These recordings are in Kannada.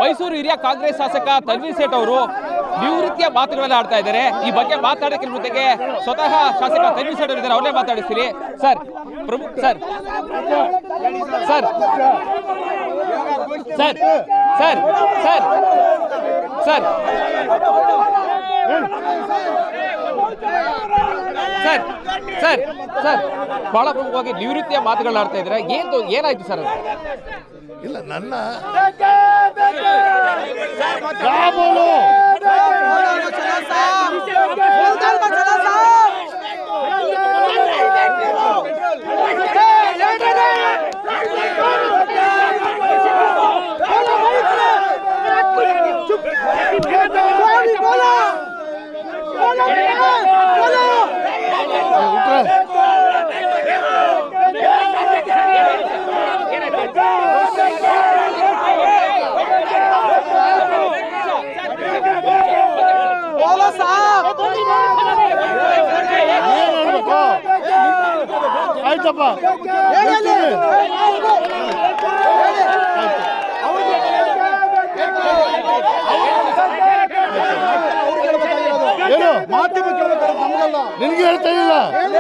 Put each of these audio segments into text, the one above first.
ಮೈಸೂರು ಹಿರಿಯ ಕಾಂಗ್ರೆಸ್ ಶಾಸಕ ತನ್ವೀರ್ ಸೇಠ್ ಅವರು ನಿವೃತ್ತಿಯ ಮಾತುಗಳನ್ನ ಆಡ್ತಾ ಇದ್ದಾರೆ ಈ ಬಗ್ಗೆ ಮಾತಾಡೋಕೆ ನಿಮ್ಮ ಜೊತೆಗೆ ಸ್ವತಃ ಶಾಸಕ ತನ್ವೀರ್ ಸೇಠ್ ಅವರು ಇದ್ದಾರೆ ಅವರೇ ಮಾತಾಡಿಸ್ತೀನಿ ಸರ್ ಪ್ರಮುಖ sir sir sir sir sir sir sir sir sir ಬಹಳ ಪ್ರಮುಖವಾಗಿ ನಿವೃತ್ತಿಯ ಮಾತುಗಳನ್ನ ಆಡ್ತಾ ಇದ್ದಾರೆ ಏನು ಏನಾಯ್ತು ಸರ್ ಅದು ಇಲ್ಲ ನನ್ನ ಏನ್ ಹೇಳ್ಬೇಕು ಆಯ್ತಪ್ಪ ಹೇಳ್ತೀನಿ. ಏನು ನಿನ್ಗೆ ಹೇಳ್ತಾ ಇಲ್ಲ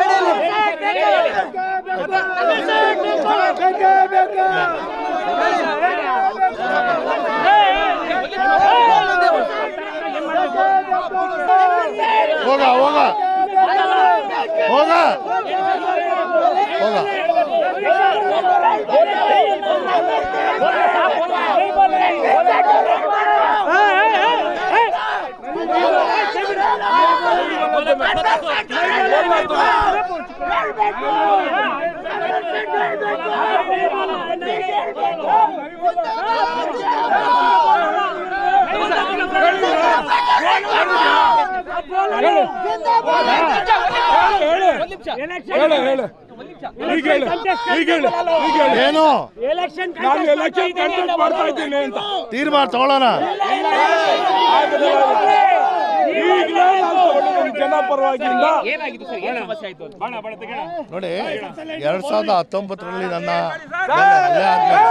ಹೋಗ ಹೋಗ ಹೋಗ ಹೋಗ ಹೇಳು ಹೇಳು ಈಗ ಹೇಳು ಈಗ ಹೇಳು ಈಗ ಹೇಳು ಏನು ನಾನು ಎಲೆಕ್ಷನ್ ಕಂಟೆಸ್ಟ್ ಮಾಡ್ತಾ ಇದ್ದೀನಿ ಅಂತ ತೀರ್ಮಾನ ತಗೊಳ್ಳೋಣ ಈಗಲೇ ನಾನು ತಗೊಂಡಿದ್ದೀನಿ ಜನ ಪರವಾಗಿಲ್ಲ ಏನಾಗಿತ್ತು ಸರ್ ಏನು ಸಮಸ್ಯೆ ಆಯ್ತು ಅಂತ ನೋಡಿ ಎರಡ್ ಸಾವಿರದ ಹತ್ತೊಂಬತ್ತರಲ್ಲಿ ನನ್ನ ಮೇಲೆ ಹಲ್ಲೆ ಆದ್ಮೇಲೆ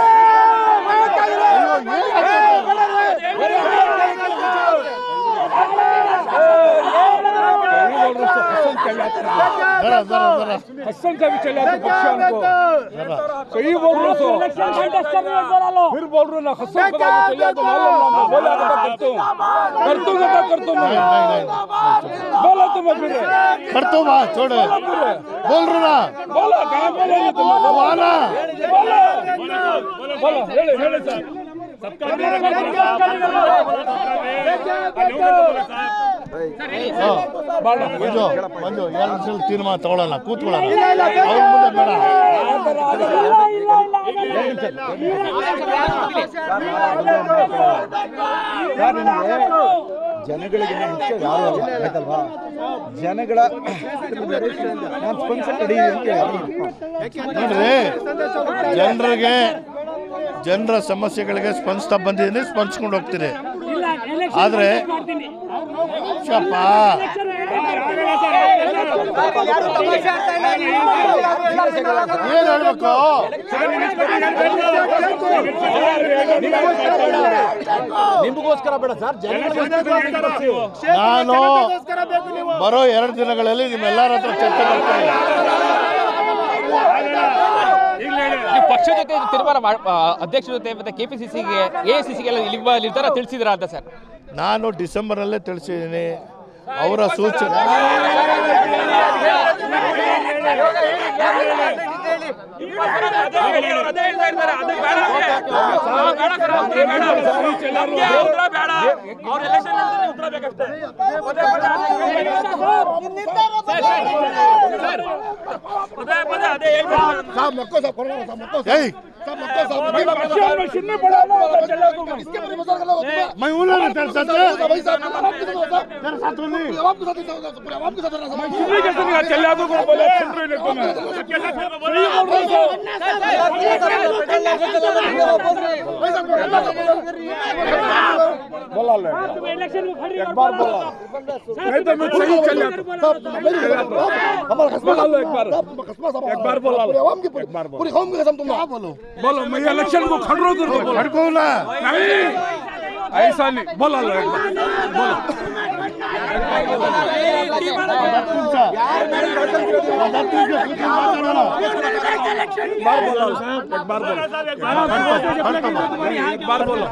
ಜರ ಜರ ಜರ हसन का भी चला तो पक्ष उनको ಜರ सही बोल रहे हो फिर बोल रहे हो ना हसन का भी चला तो मालूम ना मैं बोला तो मैं करता हूँ करता हूँ तो करता हूँ नहीं, मैं नहीं, नहीं। बोला तो मैं फिर कर दो बात छोड़ बोल रहा ना बोला कहाँ बोला नहीं तुम अब आना बोला हेले हेले सर ಬಾಳ ಮಂಜು ಮಂಜು ಎರಡು ಸಲ ತೀರ್ಮಾನ ತಗೊಳ್ಳೋಣ ಕೂತ್ಕೊಳ್ಳೋಣ ಅವ್ರ ಮುಂದೆ ಬೇಡ ಸರ್ ನಿಮಗೆ ಜನಗಳಿಗಿಂತ ಮುಖ್ಯ ಯಾರು ಅಲ್ಲ ಆಯ್ತಲ್ವಾ ಜನಗಳ ನಾನು ಸ್ಪಂದಿಸ ಕಡಿ ಅಂತ ನೋಡ್ರಿ ಜನರಿಗೆ ಜನರ ಸಮಸ್ಯೆಗಳಿಗೆ ಸ್ಪಂದಿಸ್ತಾ ಬಂದಿದ್ದೀನಿ ಸ್ಪಂದಿಸ್ಕೊಂಡು ಹೋಗ್ತೀನಿ ಆದ್ರೆ ಶಪ್ಪ ಏನ್ ಹೇಳ್ಬೇಕು ನಿಮಗೋಸ್ಕರ ಬೇಡ ಸರ್ ನಾನು ಬರೋ ಎರಡು ದಿನಗಳಲ್ಲಿ ನಿಮ್ಮೆಲ್ಲರ ಹತ್ರ ಚರ್ಚೆ ಮಾಡ್ತೀನಿ ನೀವು ಪಕ್ಷ ಜೊತೆ ತೀರ್ಮಾನ ಮಾಡ್- ಆ, ಅಧ್ಯಕ್ಷರ ಜೊತೆ ಮತ್ತೆ ಕೆಪಿಸಿಸಿಗೆ ಎಐಸಿಸಿಗೆ ಎಲ್ಲ ನಿಮ್ಮ ನಿರ್ಧಾರ ತಿಳಿಸಿದ್ರ ಅಂತ ಸರ್ ನಾನು ಡಿಸೆಂಬರ್ನಲ್ಲೇ ತಿಳಿಸಿದ್ದೀನಿ ಅವರ ಸೂಚನೆ ಏಯ್ सुनने पड़ा ना चला तो मैं मैं उन्हें नहीं तेरे साथ है। तेरे साथ हूँ नहीं। सुनने कैसे नहीं चला तो को बोला सुन रहे नहीं तुम्हें बोला ले एक बार बोला नहीं तो मैं सही चल जाता बोला लो एक बार एक बार बोला लो एक बार बोलो क्या बोलूं बोलो मैं इलेक्शन को खड़ रहा हूँ खड़को ना नहीं ऐसा नहीं बोला लो एक बार बोलो ಹತ್ತು ನಿಮಿಷ ಒಂದ್ ಹತ್ತು ನಿಮಿಷ ಕೂತ್ಕೊಂಡು ಮಾತಾಡೋಣ. बार बोला लो एक बार बोलो एक बार बोलो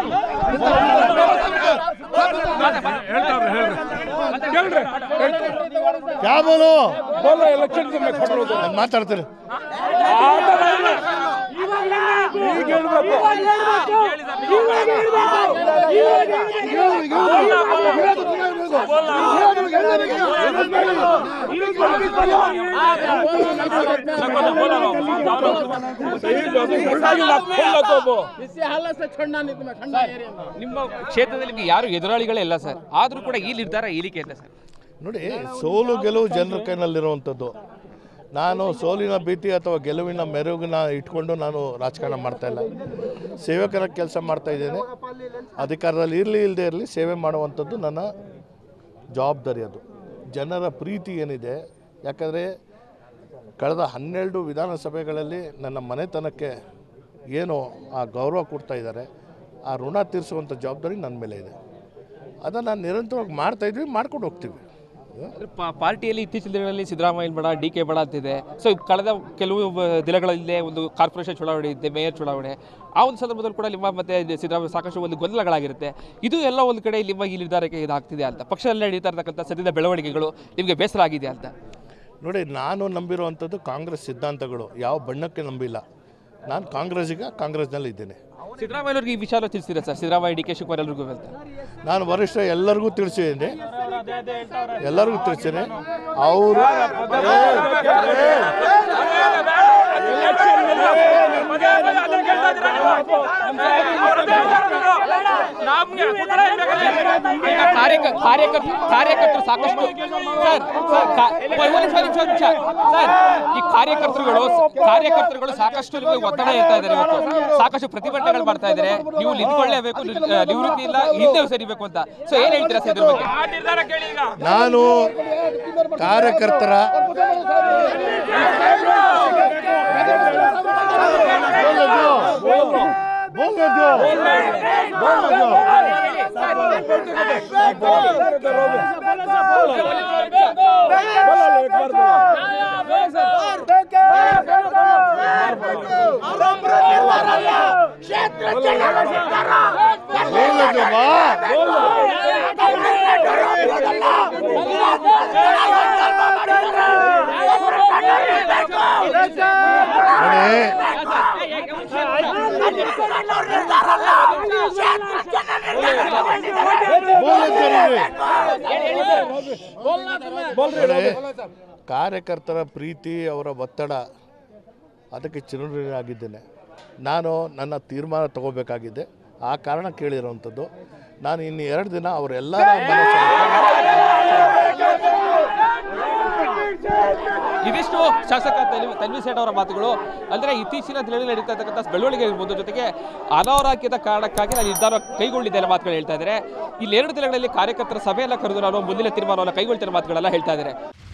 ಹೇಳ್ತಾವ್ರೆ ಹೇಳ್ರಿ ಹೇಳ್ರಿ ಕ್ಯಾ ಬೋಲು ಬೋಲೋ ಎಲೆಕ್ಷನ್ ಮೇಲೆ ಕೊಟ್ಟಿರೋದು ನಾನು ಮಾತಾಡ್ತೀನಿ ಈಗ ಹೇಳ್ಬೇಕು ನಿಮ್ಮ ಕ್ಷೇತ್ರದಲ್ಲಿ ನಿಮ್ಗೆ ಯಾರು ಎದುರಾಳಿಗಳೇ ಇಲ್ಲ ಸರ್ ಆದ್ರೂ ಕೂಡ ಈ ನಿರ್ಧಾರ ಈಲಿಕೆ ಅಂತ ಸರ್ ನೋಡಿ ಸೋಲು ಗೆಲುವು ಜನರ ಕೈನಲ್ಲಿರುವಂಥದ್ದು ನಾನು ಸೋಲಿನ ಭೀತಿ ಅಥವಾ ಗೆಲುವಿನ ಮೆರುಗಿನ ಇಟ್ಕೊಂಡು ನಾನು ರಾಜಕಾರಣ ಮಾಡ್ತಾ ಇಲ್ಲ ಸೇವಕರ ಕೆಲಸ ಮಾಡ್ತಾ ಇದ್ದೇನೆ ಅಧಿಕಾರದಲ್ಲಿ ಇರಲಿ ಇಲ್ಲದೆ ಇರಲಿ ಸೇವೆ ಮಾಡುವಂಥದ್ದು ನನ್ನ ಜವಾಬ್ದಾರಿ ಅದು ಜನರ ಪ್ರೀತಿ ಏನಿದೆ ಯಾಕಂದರೆ ಕಳೆದ ಹನ್ನೆರಡು ವಿಧಾನಸಭೆಗಳಲ್ಲಿ ನನ್ನ ಮನೆತನಕ್ಕೆ ಏನು ಆ ಗೌರವ ಕೊಡ್ತಾ ಇದ್ದಾರೆ ಆ ಋಣ ತೀರಿಸುವಂಥ ಜವಾಬ್ದಾರಿ ನನ್ನ ಮೇಲೆ ಇದೆ ಅದನ್ನು ನಾನು ನಿರಂತರವಾಗಿ ಮಾಡ್ತಾಯಿದ್ವಿ ಮಾಡ್ಕೊಂಡು ಹೋಗ್ತೀವಿ ಅಂದ್ರೆ ಪಾ- ಪಾರ್ಟಿಯಲ್ಲಿ ಇತ್ತೀಚಿನ ದಿನಗಳಲ್ಲಿ ಸಿದ್ದರಾಮಯ್ಯ ಬೇಡ ಡಿ ಕೆ ಬೇಡ ಅಂತಿದೆ ಸೊ ಕಳೆದ ಕೆಲವು ಬ- ದಿನಗಳಲ್ಲೇ ಒಂದು ಕಾರ್ಪೊರೇಷನ್ ಚುನಾವಣೆ ಇದೆ ಮೇಯರ್ ಚುನಾವಣೆ ಆ ಒಂದು ಸಂದರ್ಭದಲ್ಲಿ ಕೂಡ ನಿಮ್ಮ ಮತ್ತೆ ಸಿದ್ದರಾಮಯ್ಯ ಸಾಕಷ್ಟು ಒಂದು ಗೊಂದಲಗಳಾಗಿರುತ್ತೆ ಇದು ಎಲ್ಲ ಒಂದು ಕಡೆ ನಿಮ್ಮ ಈ ನಿರ್ಧಾರಕ್ಕೆ ಇದಾಗ್ತಿದೆ ಅಂತ ಪಕ್ಷದಲ್ಲಿ ನಡೀತಾ ಇರ್ತಕ್ಕಂಥ ಸದ್ಯದ ಬೆಳವಣಿಗೆಗಳು ನಿಮಗೆ ಬೇಸರ ಆಗಿದೆ ಅಂತ ನೋಡಿ ನಾನು ನಂಬಿರುವಂಥದ್ದು ಕಾಂಗ್ರೆಸ್ ಸಿದ್ಧಾಂತಗಳು ಯಾವ ಬಣ್ಣಕ್ಕೆ ನಂಬಿಲ್ಲ ನಾನು ಕಾಂಗ್ರೆಸ್ಸಿಗ ಕಾಂಗ್ರೆಸ್ನಲ್ಲಿ ಇದ್ದೇನೆ ಸಿದ್ದರಾಮಯ್ಯವ್ರಿಗೆ ಈ ವಿಚಾರ ತಿಳಿಸಿದ್ರೆ sir Siddaramaiah D K Shivakumar ಎಲ್ರಿಗೂ ಅಂತ ನಾನು ವರಿಷ್ಠ ಎಲ್ಲರಿಗೂ ತಿಳಿಸಿದ್ದೀನಿ ಎಲ್ಲರಿಗೂ ತಿಳಿಸಿದ್ದೀನಿ ಅವರು ಈಗ ಕಾರ್ಯಕ- ಕಾರ್ಯಕರ್ತ ಕಾರ್ಯಕರ್ತರು ಸಾಕಷ್ಟು ಸರ್ ಸರ್ ಕಾ- ಒಂದ್ ನಿಮಿಷ, ಒಂದ್ ನಿಮಿಷ, ಒಂದ್ ನಿಮಿಷ. ಸರ್ ಈ ಕಾರ್ಯಕರ್ತರುಗಳು ಕಾರ್ಯಕರ್ತರುಗಳು ಸಾಕಷ್ಟು ನಿಮಗೆ ಒತ್ತಡ ಇರ್ತಾ ಇದ್ದಾರೆ ಇವತ್ತು ಸಾಕಷ್ಟು ಪ್ರತಿಭಟನೆಗಳು ಮಾಡ್ತಾ ಇದ್ದಾರೆ ನೀವು ನಿಂತ್ಕೊಳ್ಳೇಬೇಕು ನಿ- ಆ, ನಿವೃತ್ತಿ ಇಲ್ಲ ಹಿಂದೆ ಸರಿಬೇಕು ಅಂತ ಸೊ ಏನ್ ಹೇಳ್ತೀರಾ ಸರ್ ಇದ್ರ ಬಗ್ಗೆ ನಾನು ಕಾರ್ಯಕರ್ತರ एक बार बोलो ನೋಡಿ, ಕಾರ್ಯಕರ್ತರ ಪ್ರೀತಿ ಅವರ ಒತ್ತಡ ಅದಕ್ಕೆ ಚಿರುಣಿಯಾಗಿದ್ದೇನೆ ನಾನು ನನ್ನ ತೀರ್ಮಾನ ತಗೋಬೇಕಾಗಿದೆ ಆ ಕಾರಣ ಕೇಳಿರೋವಂಥದ್ದು ನಾನು ಇನ್ನು ಎರಡು ದಿನ ಅವರೆಲ್ಲರ ಇದಿಷ್ಟು ಶಾಸಕ ತನ್ವಿ ತನ್ವಿ ಸೇಠ್ ಅವರ ಮಾತುಗಳು ಅಂದ್ರೆ ಇತ್ತೀಚಿನ ದಿನಗಳಲ್ಲಿ ನಡೀತಾ ಇರ್ತಕ್ಕಂಥ ಬೆಳವಣಿಗೆ ಇರ್ಬೋದು ಜೊತೆಗೆ ಅನಾರೋಗ್ಯದ ಕಾರಣಕ್ಕಾಗಿ ನಾನು ನಿರ್ಧಾರ ಕೈಗೊಂಡಿದ್ದೆ ಅನ್ನೋ ಮಾತುಗಳು ಹೇಳ್ತಾ ಇದ್ದಾರೆ ಇಲ್ಲಿ ಎರಡು ದಿನಗಳಲ್ಲಿ ಕಾರ್ಯಕರ್ತರ ಸಭೆಯನ್ನ ಕರೆದು ನಾನು ಮುಂದಿನ ತೀರ್ಮಾನವನ್ನು ಕೈಗೊಳ್ತಿರೋ ಮಾತುಗಳೆಲ್ಲ ಹೇಳ್ತಾ ಇದ್ದಾರೆ